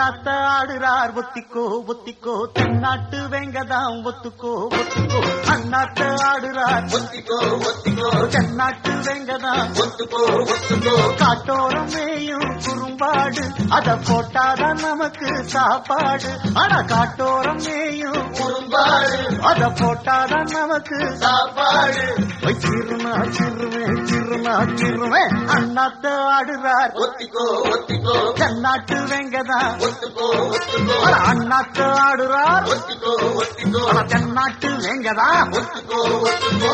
அண்ணாத்த ஆடுறார் ஒத்திக்கோ ஒத்திக்கோ தென்னாட்டு வெங்கதாம் ஒத்துக்கோ ஒத்துக்கோ அண்ணாத்த ஆடுறார் ஒத்திக்கோ ஒத்திக்கோ தென்னாட்டு வெங்கதாம் ஒத்துக்கோ ஒத்துக்கோ காட்டோரம் மேயும் குறும்பாடு அத போட்டாதான் நமக்கு சாப்பாடு ஆனா காட்டோரம் மேயும் குறும்பாடு அத போட்டாதான் நமக்கு சாப்பாடு சிறுனா சிறுவேன் சிறுனா சிறுவேன் அண்ணாத்த ஆடுறார் ஒத்திக்கோ ஒத்திக்கோ தென்னாட்டு வெங்கதான் ஒத்துக்கோ ஒத்துக்கோ அண்ணாத்த ஆடுறார் ஒத்திக்கோ ஒத்திக்கோ ஆனா தென்னாட்டு வெங்கதான் ஒத்துக்கோ ஒத்துக்கோ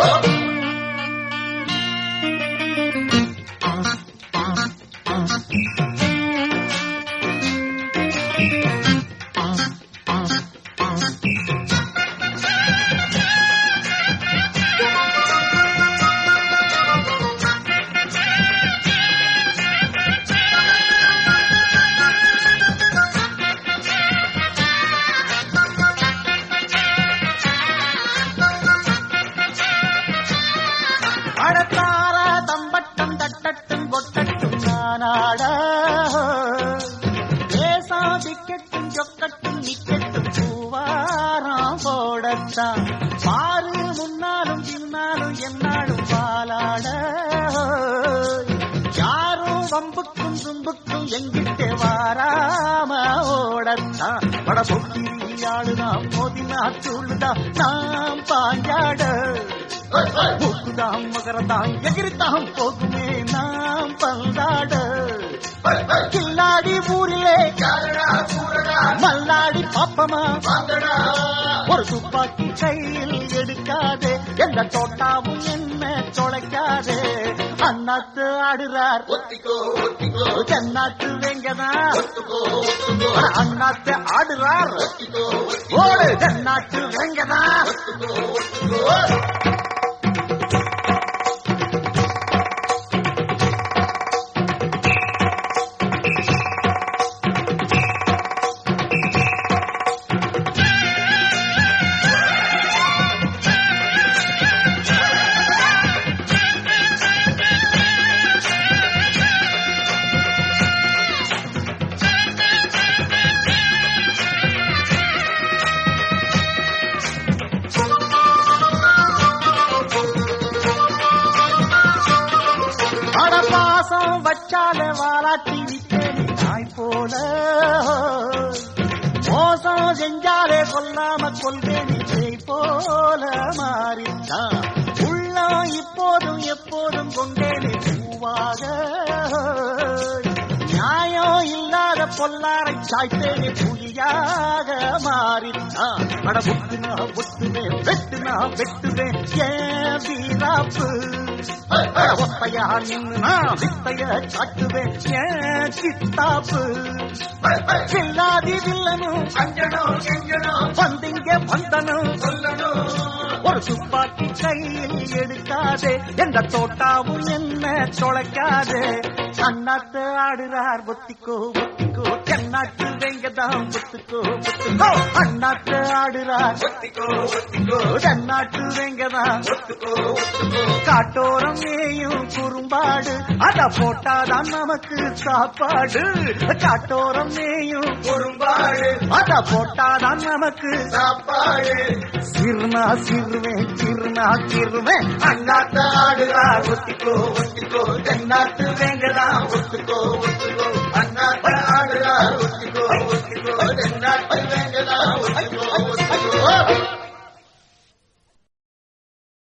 அடத்தார தம்பட்டம் தட்டட்டும் கொட்டட்டும் நானாட தேசம் திக்கட்டும் சொக்கட்டும் நிக்கட்டும் பூவாரம் போடத்தான் பாரு முன்னாலும் பின்னாலும் என்னாலும் பாலாட யாரும் வம்புக்கும் தும்புக்கும் எங்கிட்டே வாராம ஓடத்தான் பட பொக்கிரியாளுதான் மோதினா துள்ளுதான் நாம் பாஞ்சாட மூக்குதாம் மகரதாம் எகிரித்தாம் போகுமே நாம் பந்தாட கில்லாடி ஊரிலே யாரடா கூறடா மல்லாடி பாப்பமா வாங்கடா ஒரு துப்பாக்கி கையில் எடுக்காதே எந்த தோட்டாவும் என்ன தொலைக்காதே அண்ணாத்து ஆடுறார் ஒத்திக்கோ ஒத்திக்கோ தென்னாட்டு வெங்கதா ஒத்துக்கோ ஒத்துக்கோ அண்ணாத்து ஆடுறார் ஒத்திக்கோ ஓடு தென்னாட்டு வெங்கதா ஒத்துக்கோ ஒத்துக்கோ அட பாசம் வச்சால வாராட்டி விட்டேன் நாய் போல மோசம் செஞ்சாலே கொல்லாம கொள்வேன் பேய் போல மாறித்தான் உள்ளம் இப்போதும் எப்போதும் கொண்டேனே பூவாக நியாயம் இல்லாத பொல்லாரை சாய்த்தேனே புலியாக மாறித்தான் அட புட்டுனா புட்டுவேன் வெட்டுனா வெட்டுவேன் ஏன் வீராப்பு ஒத்தையா நின்னு நான் வித்தைய காட்டுவேன் ஏன் கித்தாப்பு இல்லாதி வில்லனும் அஞ்சனம் செஞ்சனம் வந்திங்க வந்தனும் சொல்லணும் ஒரு துப்பாக்கி கையில் எடுக்காதே எந்த தோட்டாவும் என்ன தொலைக்காதே அண்ணாத்து ஆடுறார் ஒத்திக்கோ ஒத்திக்கோ தென்னாட்டு வெங்கதாம் ஒத்துக்கோ ஒத்துக்கோ அண்ணாத்து ஆடுறார் ஒத்திக்கோ ஒத்திக்கோ தென்னாட்டு வெங்கதாம் ஒத்துக்கோ ஒத்துக்கோ காட்டோரம் மேயும் குறும்பாடு அத போட்டாதான் நமக்கு சாப்பாடு காட்டோரம் மேயும் குறும்பாடு அத போட்டாதான் நமக்கு சாப்பாடு சிறுனா சிறுவேன் சிறுனா சிறுவேன் அண்ணாத்த ஆடுறா ஒத்திக்கோ ஒத்திக்கோ தென்னாட்டு வேங்கடா ஒத்துக்கோ ஒத்துக்கோ